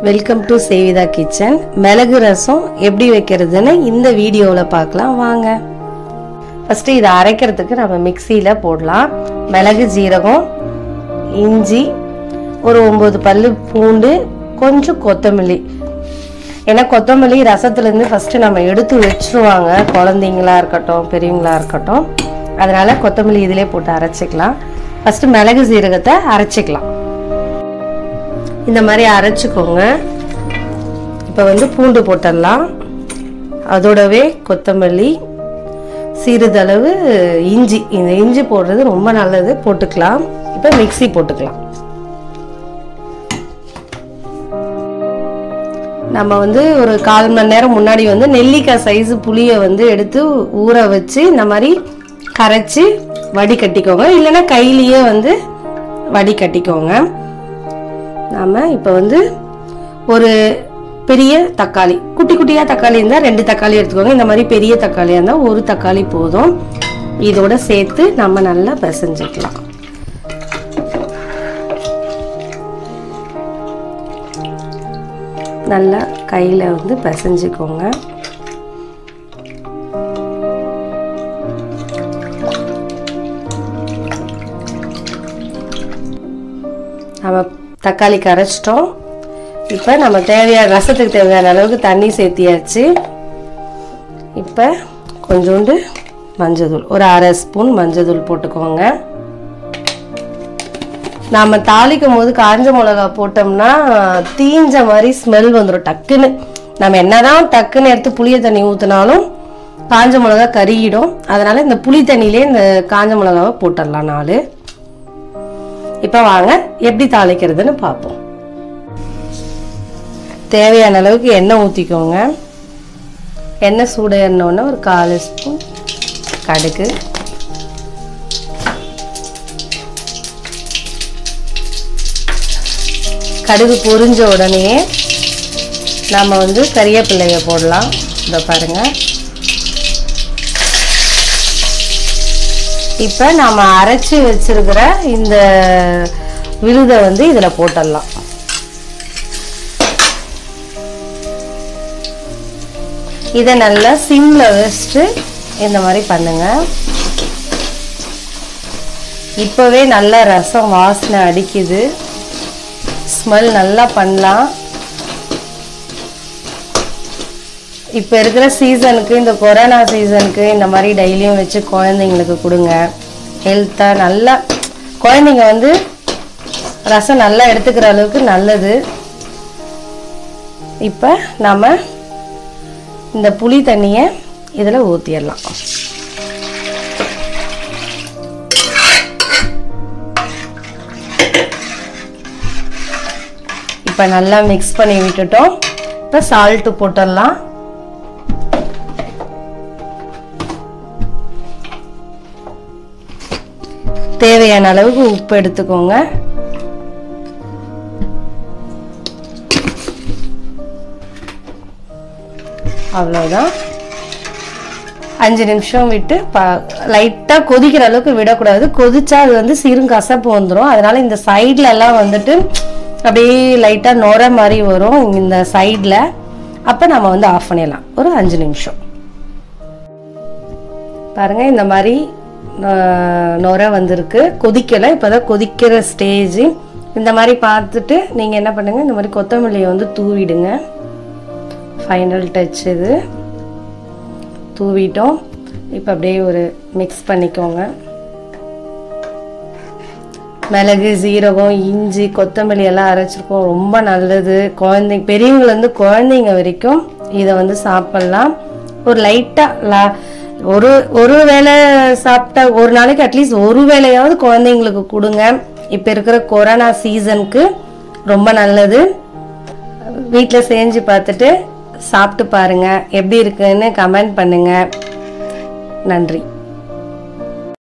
welcome to சேவிதா kitchen மிளகு ரசம் எப்படி வைக்கிறதுன்னு இந்த வீடியோவில் பார்க்கலாம் வாங்க ஃபஸ்ட்டு இதை அரைக்கிறதுக்கு நம்ம மிக்சியில் போடலாம் மிளகு ஜீரகம் இஞ்சி ஒரு ஒம்பது பல்லு பூண்டு கொஞ்சம் கொத்தமல்லி ஏன்னா கொத்தமல்லி ரசத்துலேருந்து ஃபஸ்ட்டு நம்ம எடுத்து வச்சுருவாங்க குழந்தைங்களா இருக்கட்டும் பெரியவங்களா இருக்கட்டும் அதனால் கொத்தமல்லி இதிலே போட்டு அரைச்சிக்கலாம் ஃபஸ்ட்டு மிளகு ஜீரகத்தை அரைச்சிக்கலாம் இந்த மாதிரி அரைச்சிக்கோங்க இப்போ வந்து பூண்டு போட்டுடலாம் அதோடவே கொத்தமல்லி சிறிதளவு இஞ்சி இந்த இஞ்சி போடுறது ரொம்ப நல்லது போட்டுக்கலாம் இப்போ மிக்ஸி போட்டுக்கலாம் நம்ம வந்து ஒரு கால் மணி நேரம் முன்னாடி வந்து நெல்லிக்காய் சைஸ் புளியை வந்து எடுத்து ஊற வச்சு இந்த மாதிரி கரைச்சி வடிகட்டிக்கோங்க இல்லைன்னா கையிலேயே வந்து வடிகட்டிக்கோங்க நாம் இப்போ வந்து ஒரு பெரிய தக்காளி குட்டி குட்டியாக தக்காளி இருந்தால் ரெண்டு தக்காளி எடுத்துக்கோங்க இந்த மாதிரி பெரிய தக்காளியாக இருந்தால் ஒரு தக்காளி போதும் இதோட சேர்த்து நம்ம நல்லா பிசைஞ்சிக்கலாம் நல்லா கையில் வந்து பிசைஞ்சிக்கோங்க நம்ம தக்காளி கரைச்சிட்டோம் இப்போ நம்ம தேவையான ரசத்துக்கு தேவையான அளவுக்கு தண்ணி சேர்த்தியாச்சு இப்போ கொஞ்சோண்டு மஞ்சள் ஒரு அரை ஸ்பூன் மஞ்சள் போட்டுக்கோங்க நாம் தாளிக்கும் போது காஞ்ச மிளகா போட்டோம்னா தீஞ்ச மாதிரி ஸ்மெல் வந்துடும் டக்குன்னு நம்ம என்னதான் டக்குன்னு எடுத்து புளிய தண்ணி ஊற்றினாலும் காஞ்ச மிளகா கருகிடும் அதனால் இந்த புளி தண்ணியிலே இந்த காஞ்ச மிளகாவை போட்டுடலாம் நாலு இப்போ வாங்க எப்படி தாளிக்கிறதுன்னு பார்ப்போம் தேவையான அளவுக்கு எண்ணெய் ஊற்றிக்கோங்க எண்ணெய் சூட எண்ணெய் ஒரு கால் ஸ்பூன் கடுகு கடுகு பொரிஞ்ச உடனே நம்ம வந்து கறிவேப்பிள்ளைய போடலாம் இதை பாருங்கள் இப்போ நாம் அரைச்சி வச்சிருக்கிற இந்த விழுதை வந்து இதில் போட்டுடலாம் இதை நல்லா சிம்மில் வச்சுட்டு இந்த மாதிரி பண்ணுங்க இப்போவே நல்ல ரசம் வாசனை அடிக்குது ஸ்மெல் நல்லா பண்ணலாம் இப்போ இருக்கிற சீசனுக்கு இந்த கொரோனா சீசனுக்கு இந்த மாதிரி டெய்லியும் வச்சு குழந்தைங்களுக்கு கொடுங்க ஹெல்த்தாக நல்லா குழந்தைங்க வந்து ரசம் நல்லா எடுத்துக்கிற அளவுக்கு நல்லது இப்போ நாம் இந்த புளி தண்ணியை இதில் ஊற்றிடலாம் இப்போ நல்லா மிக்ஸ் பண்ணி விட்டுட்டோம் இப்போ சால்ட்டு போட்டுடலாம் தேவையான அளவுக்கு உப்பு எடுத்துக்கோங்க அவ்வளோதான் அஞ்சு நிமிஷம் விட்டு ப லைட்டாக கொதிக்கிற அளவுக்கு விடக்கூடாது கொதிச்சா அது வந்து சிறும் கசப்பு வந்துடும் அதனால இந்த சைட்ல எல்லாம் வந்துட்டு அப்படியே லைட்டாக நுர மாதிரி வரும் இந்த சைடில் அப்போ நம்ம வந்து ஆஃப் பண்ணிடலாம் ஒரு அஞ்சு நிமிஷம் பாருங்கள் இந்த மாதிரி நுர வந்திருக்கு கொதிக்கலை இப்போ தான் கொதிக்கிற ஸ்டேஜ் இந்த மாதிரி பார்த்துட்டு நீங்கள் என்ன பண்ணுங்கள் இந்த மாதிரி கொத்தமல்லியை வந்து தூவிடுங்க ஃபைனல் டச் இது தூவிட்டோம் இப்போ அப்படியே ஒரு மிக்ஸ் பண்ணிக்கோங்க மிளகு சீரகம் இஞ்சி கொத்தமல்லி எல்லாம் அரைச்சிருக்கோம் ரொம்ப நல்லது குழந்தைங்க பெரியவங்கலேருந்து குழந்தைங்க வரைக்கும் இதை வந்து சாப்பிட்லாம் ஒரு லைட்டாக ஒரு ஒரு வேளை சாப்பிட்டா ஒரு நாளைக்கு அட்லீஸ்ட் ஒரு வேளையாவது குழந்தைங்களுக்கு கொடுங்க இப்போ இருக்கிற கொரோனா சீசனுக்கு ரொம்ப நல்லது வீட்டில் செஞ்சு பார்த்துட்டு சாப்பிட்டு பாருங்கள் எப்படி இருக்குன்னு கமெண்ட் பண்ணுங்கள் நன்றி